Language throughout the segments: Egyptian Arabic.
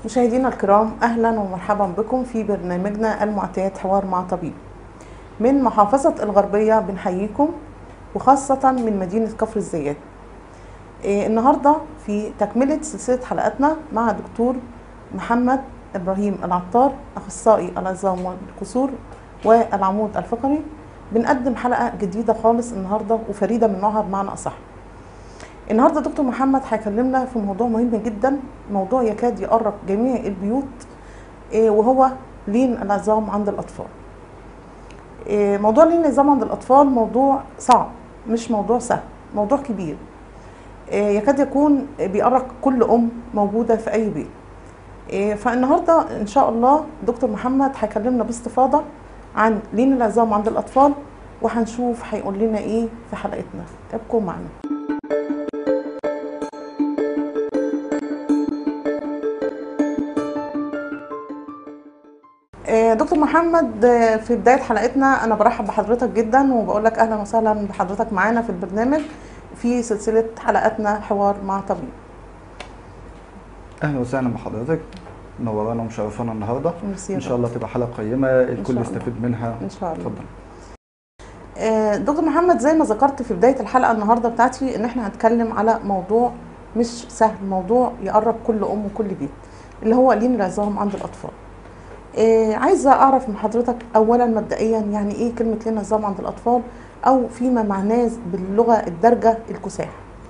مشاهدينا الكرام اهلا ومرحبا بكم في برنامجنا المعطيات حوار مع طبيب من محافظة الغربية بنحييكم وخاصة من مدينة كفر الزيات إيه النهاردة في تكملة سلسلة حلقاتنا مع دكتور محمد إبراهيم العطار أخصائي العظام والكسور والعمود الفقري بنقدم حلقة جديدة خالص النهاردة وفريدة من نوعها بمعنى أصح النهارده دكتور محمد هيكلمنا في موضوع مهم جدا موضوع يكاد يقرب جميع البيوت إيه وهو لين العظام عند الاطفال إيه موضوع لين العظام عند الاطفال موضوع صعب مش موضوع سهل موضوع كبير إيه يكاد يكون بيقرق كل ام موجوده في اي بيت إيه فالنهارده ان شاء الله دكتور محمد هيكلمنا باستفاضه عن لين العظام عند الاطفال وهنشوف هيقول لنا ايه في حلقتنا ابقوا معنا دكتور محمد في بداية حلقتنا أنا برحب بحضرتك جدا وبقول لك أهلا وسهلا بحضرتك معانا في البرنامج في سلسلة حلقاتنا حوار مع طبيب اهلا وسهلا بحضرتك منورانا ومشرفانا النهارده ميرسي يا ان شاء الله تبقى حلقه قيمه الكل الله. يستفيد منها إن شاء الله اتفضل آه، دكتور محمد زي ما ذكرت في بداية الحلقة النهاردة بتاعتي إن إحنا هنتكلم على موضوع مش سهل موضوع يقرب كل أم وكل بيت اللي هو لين العظام عند الأطفال آه، عايزة أعرف من حضرتك أولا مبدئيا يعني إيه كلمة لين العظام عند الأطفال أو فيما معناه باللغة الدارجة الكساح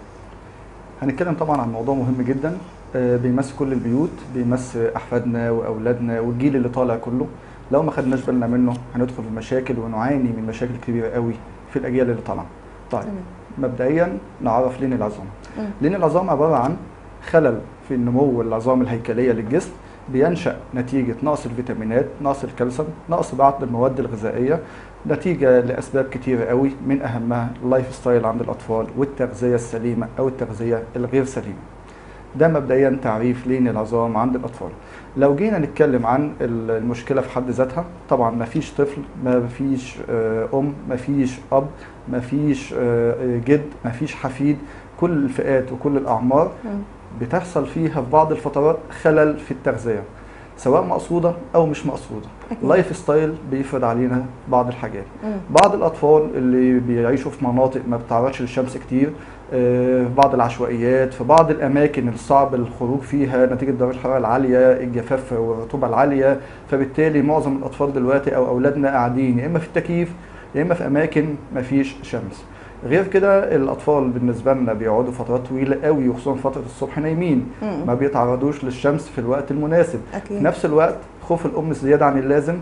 هنتكلم طبعا عن موضوع مهم جدا آه، بيمس كل البيوت بيمس احفادنا واولادنا والجيل اللي طالع كله لو ما خدناش بالنا منه هندخل في مشاكل ونعاني من مشاكل كبيره قوي في الاجيال اللي طالعه طيب تمام. مبدئيا نعرف لين العظام مم. لين العظام عباره عن خلل في النمو العظام الهيكليه للجسم بينشا نتيجه نقص الفيتامينات نقص الكالسيوم نقص بعض المواد الغذائيه نتيجه لاسباب كتيره قوي من اهمها اللايف ستايل عند الاطفال والتغذيه السليمه او التغذيه الغير سليمه ده مبدئيا تعريف لين العظام عند الاطفال لو جينا نتكلم عن المشكله في حد ذاتها طبعا ما فيش طفل ما فيش آه، ام ما فيش اب ما فيش آه، جد ما فيش حفيد كل الفئات وكل الاعمار مم. بتحصل فيها في بعض الفترات خلل في التغذيه سواء مقصوده او مش مقصوده أكيد. لايف ستايل بيفرض علينا بعض الحاجات مم. بعض الاطفال اللي بيعيشوا في مناطق ما بتتعرضش للشمس كتير آه، في بعض العشوائيات في بعض الاماكن الصعب الخروج فيها نتيجه درجه الحراره العاليه الجفاف والرطوبه العاليه فبالتالي معظم الاطفال دلوقتي او اولادنا قاعدين يا اما في التكييف يا اما في اماكن ما فيش شمس غير كده الاطفال بالنسبه لنا بيقعدوا فترات طويله قوي وخصوصا فتره الصبح نايمين مم. ما بيتعرضوش للشمس في الوقت المناسب في أكيد نفس الوقت خوف الام زياده عن اللازم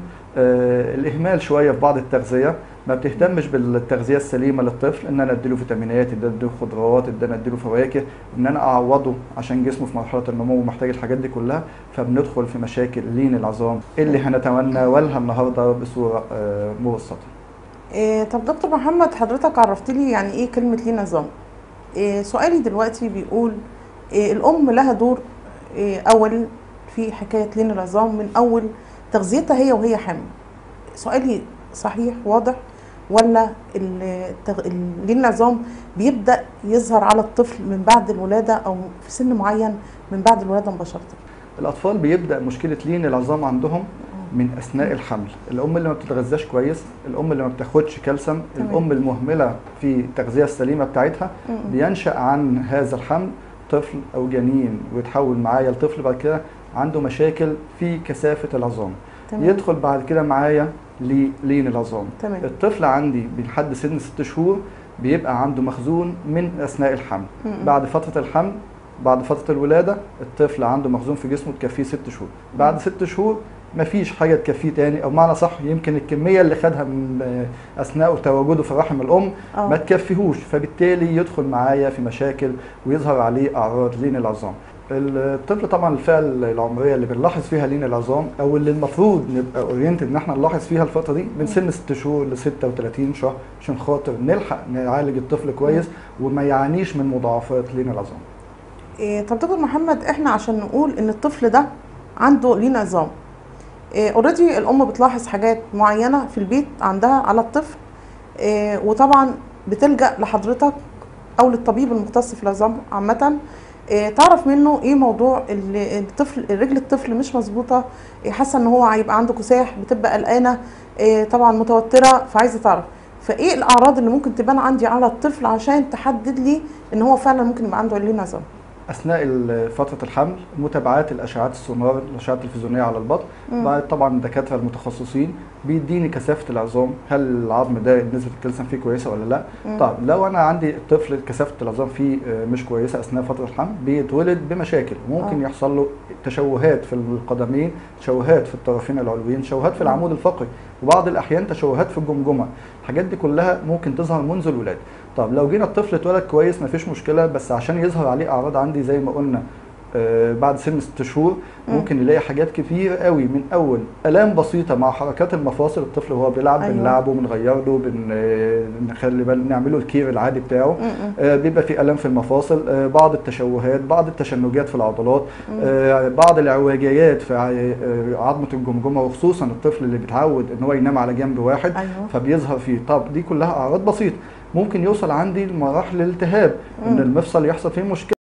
آه الاهمال شويه في بعض التغذيه ما بتهتمش بالتغذيه السليمه للطفل ان انا اديله فيتامينات ان انا اديله خضروات ان انا اديله فواكه ان انا اعوضه عشان جسمه في مرحله النمو ومحتاج الحاجات دي كلها فبندخل في مشاكل لين العظام اللي هنتناولها النهارده بصوره آه مبسطه إيه طب دكتور محمد حضرتك عرفت لي يعني ايه كلمة ليه نظام إيه سؤالي دلوقتي بيقول إيه الأم لها دور إيه أول في حكاية لين العظام من أول تغذيتها هي وهي حامل سؤالي صحيح واضح ولا التغ... ال- لين العظام بيبدأ يظهر على الطفل من بعد الولادة أو في سن معين من بعد الولادة مباشرة الاطفال بيبدا مشكله لين العظام عندهم من اثناء الحمل الام اللي ما بتتغذاش كويس الام اللي ما بتاخدش كالسيوم تمام. الام المهمله في التغذيه السليمه بتاعتها مم. بينشا عن هذا الحمل طفل او جنين ويتحول معايا لطفل بعد كده عنده مشاكل في كثافه العظام تمام يدخل بعد كده معايا للين العظام تمام الطفل عندي لحد سن ست شهور بيبقى عنده مخزون من اثناء الحمل مم. بعد فتره الحمل بعد فتره الولاده الطفل عنده مخزون في جسمه تكفيه ست شهور بعد ست شهور مفيش حاجه تكفيه تاني او معنى صح يمكن الكميه اللي خدها من آه، اثناء تواجده في رحم الام ما اه تكفيهوش فبالتالي يدخل معايا في مشاكل ويظهر عليه اعراض لين العظام الطفل طبعا الفئه العمريه اللي بنلاحظ فيها لين العظام او اللي المفروض نبقى اورينتد ان احنا نلاحظ فيها الفتره دي من سن 6 شهور ل 36 شهر عشان خاطر نلحق نعالج الطفل كويس وما يعانيش من مضاعفات لين العظام إيه طب دكتور محمد احنا عشان نقول ان الطفل ده عنده لين عظام اوريدي الام بتلاحظ حاجات معينه في البيت عندها على الطفل إيه وطبعا بتلجا لحضرتك او للطبيب المختص في العظام عامه آه، تعرف منه ايه موضوع ال- الطفل رجل الطفل مش مظبوطه آه، حاسه ان هو هيبقى عنده كساح بتبقى قلقانه آه، طبعا متوتره فعايزه تعرف فايه الاعراض اللي ممكن تبان عندي على الطفل عشان تحدد لي ان هو فعلا ممكن يبقى عنده عليه نظر اثناء ال- فتره الحمل متابعات الاشعات السونار الاشعه التلفزيونيه على البطن مم. بعد طبعا الدكاتره المتخصصين بيديني كثافه العظام هل العظم ده نسبه الكالسيوم فيه كويسه ولا لا مم. طب لو انا عندي طفل كثافه العظام فيه آه، مش كويسه اثناء فتره الحمل بيتولد بمشاكل ممكن آه. يحصل له تشوهات في القدمين تشوهات في الطرفين العلويين تشوهات في العمود الفقري وبعض الاحيان تشوهات في الجمجمه الحاجات دي كلها ممكن تظهر منذ الولاده طب لو جينا الطفل اتولد كويس مفيش مشكله بس عشان يظهر عليه اعراض عندي زي ما قلنا آه، بعد سن ست شهور مم. ممكن نلاقي حاجات كتير قوي من اول الام بسيطه مع حركات المفاصل الطفل وهو بيلعب أيوة. بنلعبه بنغير له بن آه، نخلي بال نعمله الكير العادي بتاعه مم. مم. آه، بيبقى في الام في المفاصل آه، بعض التشوهات بعض التشنجات في العضلات مم. آه، بعض الاعوجاجات في ع- آه، عظمه الجمجمه وخصوصا الطفل اللي بيتعود ان هو ينام على جنب واحد ايوه فبيظهر فيه طب دي كلها اعراض بسيطه ممكن يوصل عندي لمراحل الالتهاب ان مم. المفصل يحصل فيه مشكله